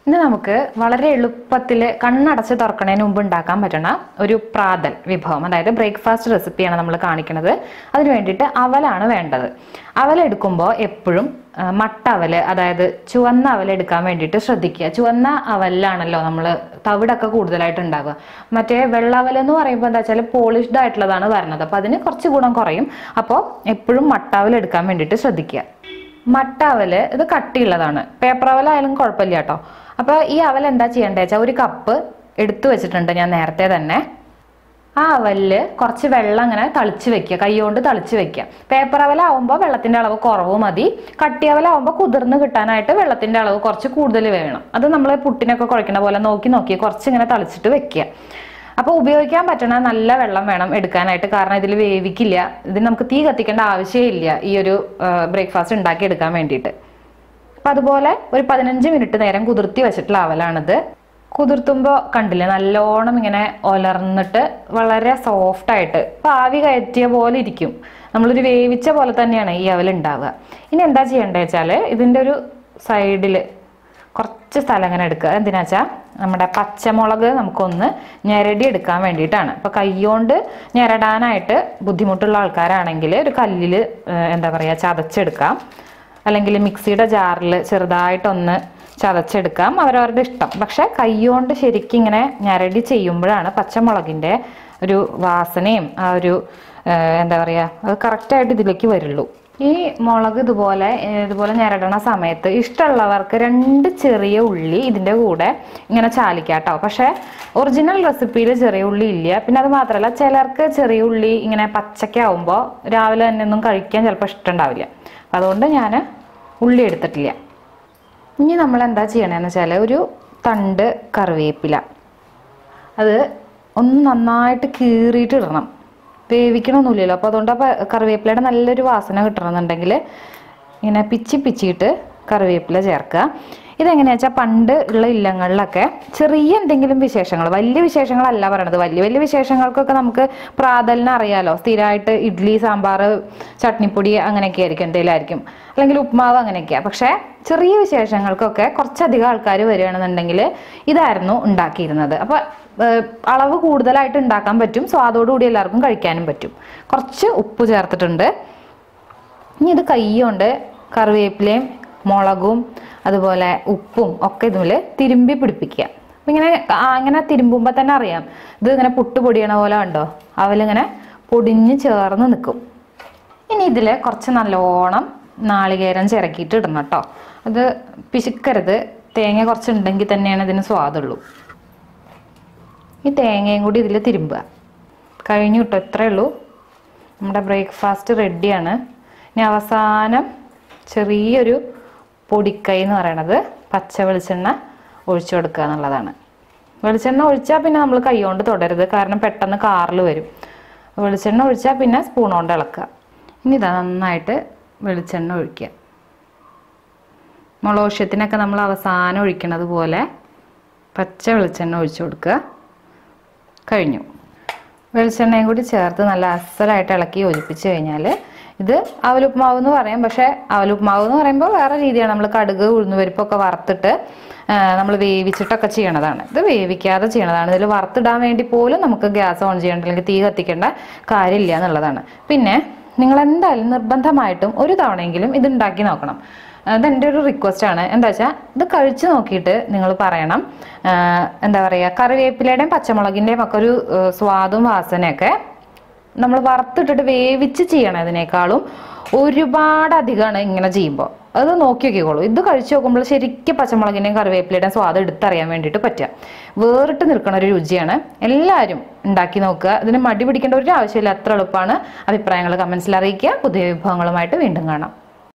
ഇന്ന് നമുക്ക് വളരെ എളുപ്പത്തിൽ കണ്ണടച്ച് തുറക്കണതിന് മുമ്പ് ഉണ്ടാക്കാൻ പറ്റണ ഒരു പ്രാതൽ വിഭവം അതായത് ബ്രേക്ക്ഫാസ്റ്റ് റെസിപ്പിയാണ് നമ്മൾ കാണിക്കുന്നത് അതിന് വേണ്ടിയിട്ട് അവലാണ് വേണ്ടത് അവൽ എടുക്കുമ്പോൾ എപ്പോഴും ആ, മട്ട അവല് അതായത് ചുവന്ന അവൽ എടുക്കാൻ വേണ്ടിയിട്ട് ശ്രദ്ധിക്കുക ചുവന്ന അവലിലാണല്ലോ നമ്മൾ തവിടൊക്കെ കൂടുതലായിട്ട് ഉണ്ടാവുക മറ്റേ വെള്ളവൽ എന്ന് പറയുമ്പോൾ എന്താ വെച്ചാൽ പോളിഷ്ഡ് ആയിട്ടുള്ളതാണ് വരുന്നത് അപ്പോൾ അതിന് കുറച്ച് ഗുണം കുറയും അപ്പോൾ എപ്പോഴും മട്ട അവൽ എടുക്കാൻ വേണ്ടിയിട്ട് ശ്രദ്ധിക്കുക മട്ട അവല് ഇത് കട്ടിയുള്ളതാണ് പേപ്പർ അവലായാലും കുഴപ്പമില്ല കേട്ടോ അപ്പോൾ ഈ അവൽ എന്താ ചെയ്യേണ്ടത് വെച്ചാൽ ഒരു കപ്പ് എടുത്തു വെച്ചിട്ടുണ്ട് ഞാൻ നേരത്തെ തന്നെ ആ അവലില് കുറച്ച് വെള്ളം ഇങ്ങനെ തളിച്ച് വെക്കുക കൈകൊണ്ട് തളിച്ച് വെക്കുക പേപ്പർ അവലാവുമ്പോൾ വെള്ളത്തിന്റെ അളവ് കുറവ് മതി കട്ടി അവലാവുമ്പോൾ കുതിർന്ന് കിട്ടാനായിട്ട് വെള്ളത്തിന്റെ അളവ് കുറച്ച് കൂടുതൽ വേണം അത് നമ്മൾ പുട്ടിനൊക്കെ കുഴക്കണ പോലെ നോക്കി നോക്കി കുറച്ച് ഇങ്ങനെ തളിച്ചിട്ട് വെക്കുക അപ്പോൾ ഉപയോഗിക്കാൻ പറ്റണ നല്ല വെള്ളം വേണം എടുക്കാനായിട്ട് കാരണം ഇതിൽ വേവിക്കില്ല ഇതിന് നമുക്ക് തീ കത്തിക്കേണ്ട ആവശ്യമില്ല ഈ ഒരു ബ്രേക്ക്ഫാസ്റ്റ് ഉണ്ടാക്കി എടുക്കാൻ വേണ്ടിയിട്ട് അപ്പൊ അതുപോലെ ഒരു പതിനഞ്ച് മിനിറ്റ് നേരം കുതിർത്തി വെച്ചിട്ടുള്ള അവലാണിത് കുതിർത്തുമ്പോൾ കണ്ടില്ലേ നല്ലോണം ഇങ്ങനെ ഒലർന്നിട്ട് വളരെ സോഫ്റ്റ് ആയിട്ട് ഇപ്പൊ ആവി കയറ്റിയ പോലെ ഇരിക്കും നമ്മളൊരു വേവിച്ച പോലെ തന്നെയാണ് ഈ അവൽ ഉണ്ടാവുക ഇനി എന്താ ചെയ്യേണ്ടത് വെച്ചാൽ ഇതിൻ്റെ ഒരു സൈഡിൽ കുറച്ച് സ്ഥലം ഇങ്ങനെ എടുക്കുക എന്തിനാ വെച്ചാൽ നമ്മുടെ പച്ചമുളക് നമുക്കൊന്ന് ഞെരടി എടുക്കാൻ വേണ്ടിയിട്ടാണ് അപ്പൊ കൈകൊണ്ട് ഞെരടാനായിട്ട് ബുദ്ധിമുട്ടുള്ള ആൾക്കാരാണെങ്കിൽ ഒരു കല്ലിൽ എന്താ പറയുക ചതച്ചെടുക്കാം അല്ലെങ്കിൽ മിക്സിയുടെ ജാറിൽ ചെറുതായിട്ടൊന്ന് ചതച്ചെടുക്കാം അവരവരുടെ ഇഷ്ടം പക്ഷെ കൈകൊണ്ട് ശരിക്കും ഇങ്ങനെ ഞരടി ചെയ്യുമ്പോഴാണ് പച്ചമുളകിൻ്റെ ഒരു വാസനയും ആ ഒരു ആ, എന്താ പറയുക അത് കറക്റ്റായിട്ട് ഇതിലേക്ക് വരുള്ളൂ ഈ മുളക് ഇതുപോലെ ഏ, ഇതുപോലെ ഞെരടണ സമയത്ത് ഇഷ്ടമുള്ളവർക്ക് രണ്ട് ചെറിയ ഉള്ളി ഇതിൻ്റെ കൂടെ ഇങ്ങനെ ചാലിക്കാം കേട്ടോ പക്ഷേ ഒറിജിനൽ റെസിപ്പിയിൽ ചെറിയ ഉള്ളി ഇല്ല പിന്നെ അത് മാത്രമല്ല ചിലർക്ക് ചെറിയ ഉള്ളി ഇങ്ങനെ പച്ചക്കാവുമ്പോൾ രാവിലെ തന്നെ ഒന്നും കഴിക്കാൻ ചിലപ്പോൾ ഇഷ്ടമുണ്ടാവില്ല അപ്പം അതുകൊണ്ട് ഞാൻ ഉള്ളി എടുത്തിട്ടില്ല ഇനി നമ്മൾ എന്താ ചെയ്യണമെന്ന് വെച്ചാൽ ഒരു തണ്ട് കറിവേപ്പില അത് ഒന്ന് നന്നായിട്ട് കീറിയിട്ട് ഇടണം വേവിക്കണമൊന്നുമില്ലല്ലോ അപ്പോൾ അതുകൊണ്ട് അപ്പോൾ കറിവേപ്പിലയുടെ നല്ലൊരു വാസന കിട്ടണമെന്നുണ്ടെങ്കിൽ ഇങ്ങനെ പിച്ചി പിച്ചിയിട്ട് കറിവേപ്പില ചേർക്കുക ഇതെങ്ങനെയാ വെച്ചാൽ പണ്ട് ഉള്ള ഇല്ലങ്ങളിലൊക്കെ ചെറിയ എന്തെങ്കിലും വിശേഷങ്ങൾ വലിയ വിശേഷങ്ങളല്ല പറയണത് വലിയ വലിയ വിശേഷങ്ങൾക്കൊക്കെ നമുക്ക് പ്രാതലിന് അറിയാലോ സ്ഥിരമായിട്ട് ഇഡ്ഡലി സാമ്പാർ ചട്നിപ്പൊടി അങ്ങനെയൊക്കെ ആയിരിക്കും എന്തെങ്കിലും ആയിരിക്കും അല്ലെങ്കിൽ ഉപ്മാവ് അങ്ങനെയൊക്കെയാണ് പക്ഷേ ചെറിയ വിശേഷങ്ങൾക്കൊക്കെ കുറച്ചധികം ആൾക്കാർ വരികയാണെന്നുണ്ടെങ്കിൽ ഇതായിരുന്നു ഉണ്ടാക്കിയിരുന്നത് അപ്പോൾ അളവ് കൂടുതലായിട്ട് ഉണ്ടാക്കാൻ പറ്റും സ്വാദോടുകൂടി എല്ലാവർക്കും കഴിക്കാനും പറ്റും കുറച്ച് ഉപ്പ് ചേർത്തിട്ടുണ്ട് ഇനി ഇത് കൈ കൊണ്ട് കറിവേപ്പിലയും മുളകും അതുപോലെ ഉപ്പും ഒക്കെ ഇതിൽ തിരുമ്പി പിടിപ്പിക്കുക അപ്പം ഇങ്ങനെ ആ, ഇങ്ങനെ തിരുമ്പുമ്പോൾ തന്നെ അറിയാം ഇത് ഇങ്ങനെ പുട്ട് പൊടിയണ പോലെ ഉണ്ടോ അവലിങ്ങനെ പൊടിഞ്ഞ് ചേർന്ന് നിൽക്കും ഇനി ഇതിൽ കുറച്ച് നല്ലോണം നാളികേരം ചിരക്കിയിട്ട് ഇടണം കേട്ടോ അത് പിശുക്കരുത് തേങ്ങ കുറച്ച് ഉണ്ടെങ്കിൽ തന്നെയാണ് ഇതിന് സ്വാദുള്ളൂ ഈ തേങ്ങയും കൂടി ഇതിൽ തിരുമ്പുക കഴിഞ്ഞു കിട്ടും ഇത്രയേ ഉള്ളൂ നമ്മുടെ ബ്രേക്ക്ഫാസ്റ്റ് റെഡിയാണ് ഇനി അവസാനം ചെറിയൊരു പൊടിക്കൈ എന്ന് പറയണത് പച്ച വെളിച്ചെണ്ണ ഒഴിച്ചു കൊടുക്കുക എന്നുള്ളതാണ് വെളിച്ചെണ്ണ ഒഴിച്ചാൽ പിന്നെ നമ്മൾ കൈ കൊണ്ട് തുടരുത് കാരണം പെട്ടെന്ന് കാറിൽ വരും വെളിച്ചെണ്ണ ഒഴിച്ചാൽ പിന്നെ സ്പൂൺ കൊണ്ട് ഇളക്കുക ഇനി ഇതാ നന്നായിട്ട് വെളിച്ചെണ്ണ ഒഴിക്കുക മുളകോഷ്യത്തിനൊക്കെ നമ്മൾ അവസാനം ഒഴിക്കണത് പോലെ പച്ച വെളിച്ചെണ്ണ ഒഴിച്ചു കൊടുക്കുക കഴിഞ്ഞു വെളിച്ചെണ്ണയും കൂടി ചേർത്ത് നല്ല അസലായിട്ട് ഇളക്കി യോജിപ്പിച്ച് കഴിഞ്ഞാൽ ഇത് അവലുപ്മാവ് എന്ന് പറയും പക്ഷേ അവലുപ്മാവ് എന്ന് പറയുമ്പോൾ വേറെ രീതിയാണ് നമ്മൾ കടുക് ഉഴുന്നുപരിപ്പൊക്കെ വറുത്തിട്ട് നമ്മൾ വേവിച്ചിട്ടൊക്കെ ചെയ്യണതാണ് ഇത് വേവിക്കാതെ ചെയ്യണതാണ് ഇതിൽ വറുത്തിടാൻ വേണ്ടി പോലും നമുക്ക് ഗ്യാസ് ഓൺ ചെയ്യേണ്ട അല്ലെങ്കിൽ തീ കത്തിക്കേണ്ട കാര്യമില്ല എന്നുള്ളതാണ് പിന്നെ നിങ്ങൾ എന്തായാലും നിർബന്ധമായിട്ടും ഒരു തവണയെങ്കിലും ഇത് ഉണ്ടാക്കി നോക്കണം അതെൻ്റെ ഒരു റിക്വസ്റ്റ് ആണ് എന്താ വെച്ചാൽ ഇത് കഴിച്ചു നോക്കിയിട്ട് നിങ്ങൾ പറയണം ആ, എന്താ പറയുക കറിവേപ്പിലയുടെയും പച്ചമുളകിൻ്റെയും ഒക്കെ ഒരു ആ, സ്വാദും വാസനയൊക്കെ നമ്മൾ വറുത്തിട്ടിട്ട് വേവിച്ച് ചെയ്യണതിനേക്കാളും ഒരുപാട് അധികമാണ് ഇങ്ങനെ ചെയ്യുമ്പോൾ അത് നോക്കി നോക്കിക്കോളൂ ഇത് കഴിച്ചു നോക്കുമ്പോൾ ശരിക്കും പച്ചമുളകിൻ്റെയും കറിവേപ്പിലയുടെയും സ്വാദ് എടുത്തറിയാൻ വേണ്ടിയിട്ട് പറ്റുക വേറിട്ട് നിൽക്കുന്ന ഒരു രുചിയാണ് എല്ലാവരും ഉണ്ടാക്കി നോക്കുക ഇതിന് മടി പിടിക്കേണ്ട ഒരു ആവശ്യമില്ല അത്ര എളുപ്പമാണ് അഭിപ്രായങ്ങൾ കമൻസിൽ അറിയിക്കുക പുതിയ വിഭവങ്ങളുമായിട്ട് വീണ്ടും കാണാം